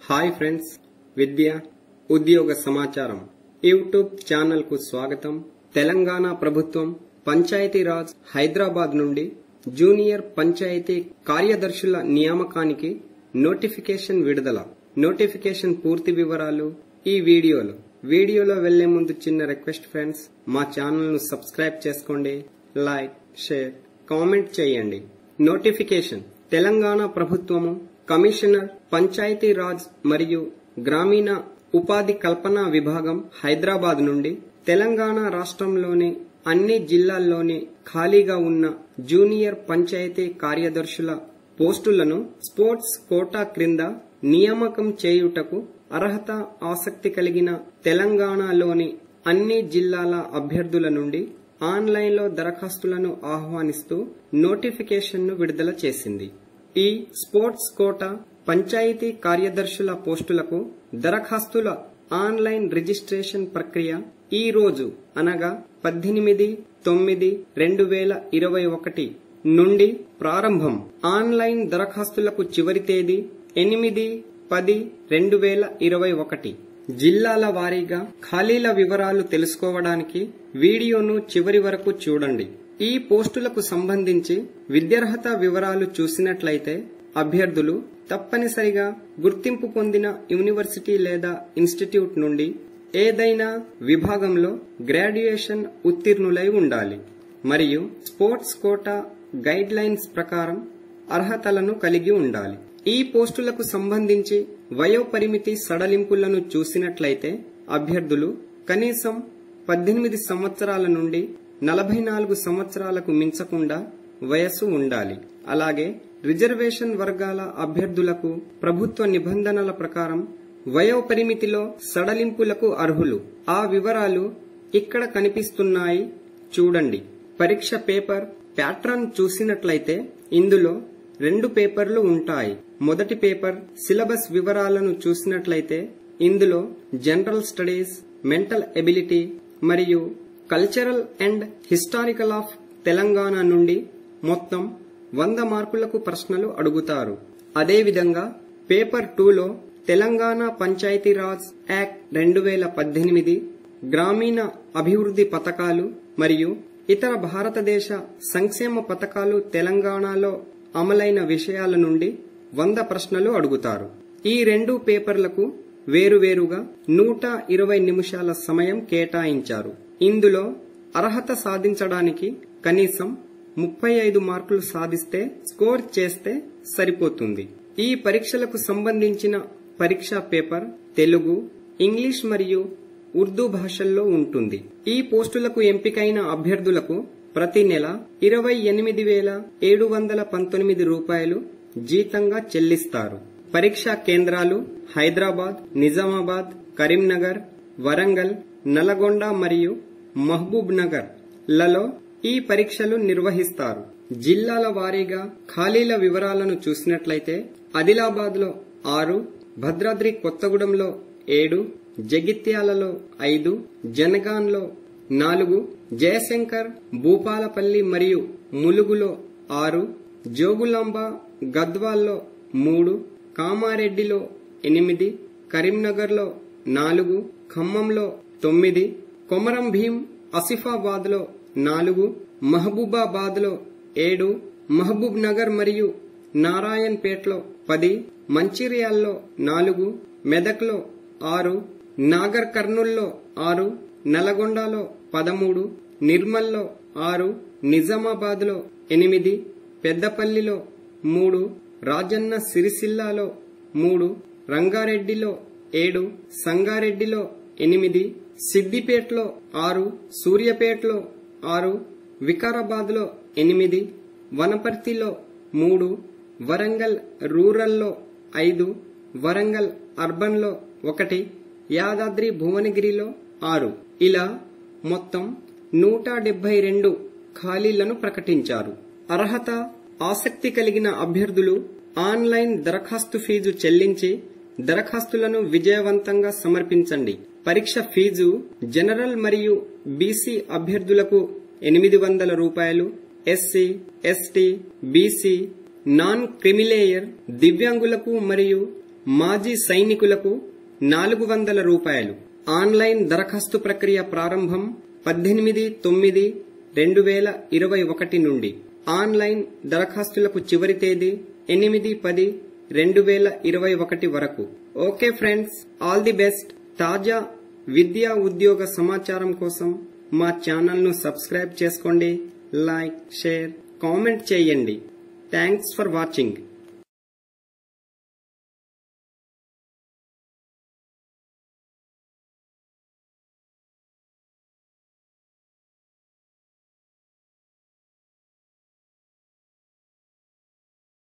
hi friends విద్య ఉద్యోగ సమాచారం YouTube channel కు స్వాగతం తెలంగాణ ప్రభుత్వం పంచాయతీరాజ్ హైదరాబాద్ నుండి జూనియర్ పంచాయతీ కార్యదర్శుల నియామకానికి నోటిఫికేషన్ విడుదల నోటిఫికేషన్ పూర్తి వివరాలు ఈ వీడియోలో వీడియోలో వెళ్లే ముందు చిన్న రిక్వెస్ట్ ఫ్రెండ్స్ మా ఛానల్ ను సబ్స్క్రైబ్ చేసుకోండి లైక్ షేర్ కామెంట్ చేయండి నోటిఫికేషన్ తెలంగాణ ప్రభుత్వము కమిషనర్ పంచాయతీ రాజ్ మరియు గ్రామీణ ఉపాధి కల్పన విభాగం హైదరాబాద్ నుండి తెలంగాణ రాష్ట్రంలోని అన్ని జిల్లాల్లోని ఖాళీగా ఉన్న జూనియర్ పంచాయతీ కార్యదర్శుల పోస్టులను స్పోర్ట్స్ కోటా క్రింద నియామకం చేయుటకు అర్హత ఆసక్తి కలిగిన తెలంగాణలోని అన్ని జిల్లాల అభ్యర్థుల నుండి ఆన్లైన్లో దరఖాస్తులను ఆహ్వానిస్తూ నోటిఫికేషన్ను విడుదల చేసింది ఈ స్పోర్ట్స్ కోటా పంచాయతీ కార్యదర్శుల పోస్టులకు దరఖాస్తుల ఆన్లైన్ రిజిస్ట్రేషన్ ప్రక్రియ ఈ రోజు అనగా పద్దెనిమిది తొమ్మిది రెండు వేల ఇరవై ఒకటి నుండి ప్రారంభం ఆన్లైన్ దరఖాస్తులకు చివరి తేదీ ఎనిమిది పది రెండు వేల ఇరవై ఒకటి జిల్లాల వారీగా ఖాళీల వివరాలు తెలుసుకోవడానికి వీడియోను చివరి వరకు చూడండి ఈ పోస్టులకు సంబంధించి విద్యార్హత వివరాలు చూసినట్లయితే అభ్యర్థులు తప్పనిసరిగా గుర్తింపు పొందిన యూనివర్సిటీ లేదా ఇన్స్టిట్యూట్ నుండి ఏదైనా విభాగంలో గ్రాడ్యుయేషన్ ఉత్తీర్ణులై ఉండాలి మరియు స్పోర్ట్స్ కోటా గైడ్ లైన్స్ ప్రకారం అర్హతలను కలిగి ఉండాలి ఈ పోస్టులకు సంబంధించి వయోపరిమితి సడలింపులను చూసినట్లయితే అభ్యర్థులు కనీసం పద్దెనిమిది సంవత్సరాల నుండి నలభై నాలుగు సంవత్సరాలకు మించకుండా వయస్సు ఉండాలి అలాగే రిజర్వేషన్ వర్గాల అభ్యర్థులకు ప్రభుత్వ నిబంధనల ప్రకారం వయోపరిమితిలో సడలింపులకు అర్హులు ఆ వివరాలు ఇక్కడ కనిపిస్తున్నాయి చూడండి పరీక్ష పేపర్ ప్యాట్రన్ చూసినట్లయితే ఇందులో రెండు పేపర్లు ఉంటాయి మొదటి పేపర్ సిలబస్ వివరాలను చూసినట్లయితే ఇందులో జనరల్ స్టడీస్ మెంటల్ ఎబిలిటీ మరియు cultural and historical of Telangana నుండి మొత్తం వంద మార్కులకు ప్రశ్నలు అడుగుతారు అదేవిధంగా పేపర్ టూలో తెలంగాణ పంచాయతీరాజ్ యాక్ట్ రెండు వేల పద్దెనిమిది గ్రామీణ అభివృద్ధి పథకాలు మరియు ఇతర భారతదేశ సంక్షేమ పథకాలు తెలంగాణలో అమలైన విషయాల నుండి వంద ప్రశ్నలు అడుగుతారు ఈ రెండు పేపర్లకు వేరువేరుగా నూట ఇరవై నిమిషాల సమయం కేటాయించారు ఇందులో అర్హత సాధించడానికి కనీసం ముప్పై ఐదు మార్కులు సాధిస్తే స్కోర్ చేస్తే సరిపోతుంది ఈ పరీక్షలకు సంబంధించిన పరీక్షా పేపర్ తెలుగు ఇంగ్లీష్ మరియు ఉర్దూ భాషల్లో ఉంటుంది ఈ పోస్టులకు ఎంపికైన అభ్యర్థులకు ప్రతి నెల ఇరవై ఎనిమిది వేల ఏడు వందల పంతొమ్మిది రూపాయలు జీతంగా చెల్లిస్తారు పరీక్షా కేంద్రాలు హైదరాబాద్ నిజామాబాద్ కరీంనగర్ వరంగల్ నల్గొండ మరియు మహబూబ్ నగర్ లలో ఈ పరీక్షలు నిర్వహిస్తారు జిల్లాల వారీగా ఖాళీల వివరాలను చూసినట్లయితే ఆదిలాబాద్ లో ఆరు భద్రాద్రి కొత్తగూడెంలో ఏడు జగిత్యాలలో ఐదు జనగాన్లో నాలుగు జయశంకర్ భూపాలపల్లి మరియు ములుగులో ఆరు జోగులాంబ గద్వాల్లో మూడు కామారెడ్డిలో ఎనిమిది కరీంనగర్లో నాలుగు ఖమ్మంలో తొమ్మిది కొమరం భీం ఆసిఫాబాద్లో నాలుగు మహబూబాబాద్లో ఏడు మహబూబ్ నగర్ మరియు నారాయణపేట్లో పది మంచిర్యాల్లో నాలుగు మెదక్లో ఆరు నాగర్ కర్నూల్లో ఆరు నల్గొండలో పదమూడు నిర్మల్లో ఆరు నిజామాబాద్లో ఎనిమిది పెద్దపల్లిలో మూడు రాజన్న సిరిసిల్లాలో మూడు రంగారెడ్డిలో ఏడు సంగారెడ్డిలో ఎనిమిది సిద్దిపేటలో ఆరు సూర్యాపేటలో ఆరు వికారాబాద్లో ఎనిమిది వనపర్తిలో మూడు వరంగల్ రూరల్లో ఐదు వరంగల్ అర్బన్లో ఒకటి యాదాద్రి భువనగిరిలో ఆరు ఇలా మొత్తం నూట డెబ్బై రెండు ఖాళీలను ప్రకటించారు అర్హత ఆసక్తి కలిగిన అభ్యర్థులు ఆన్లైన్ దరఖాస్తు ఫీజు చెల్లించి దరఖాస్తులను విజయవంతంగా సమర్పించండి పరీక్ష ఫీజు జనరల్ మరియు బీసీ అభ్యర్థులకు ఎనిమిది వందల రూపాయలు SC ST BC non creamy layer దివ్యాంగులకు మరియు మాజీ సైనికులకు నాలుగు వందల రూపాయలు ఆన్లైన్ దరఖాస్తు ప్రక్రియ ప్రారంభం పద్దెనిమిది తొమ్మిది రెండు వేల ఇరవై ఒకటి నుండి ఆన్లైన్ దరఖాస్తులకు చివరి తేదీ ఎనిమిది పది రెండు వేల ఇరవై ఒకటి వరకు okay friends all the best తాజా విద్యా ఉద్యోగ సమాచారం కోసం మా ఛానల్ను సబ్స్క్రైబ్ చేసుకోండి లైక్ షేర్ కామెంట్ చేయండి థ్యాంక్స్ ఫర్ వాచింగ్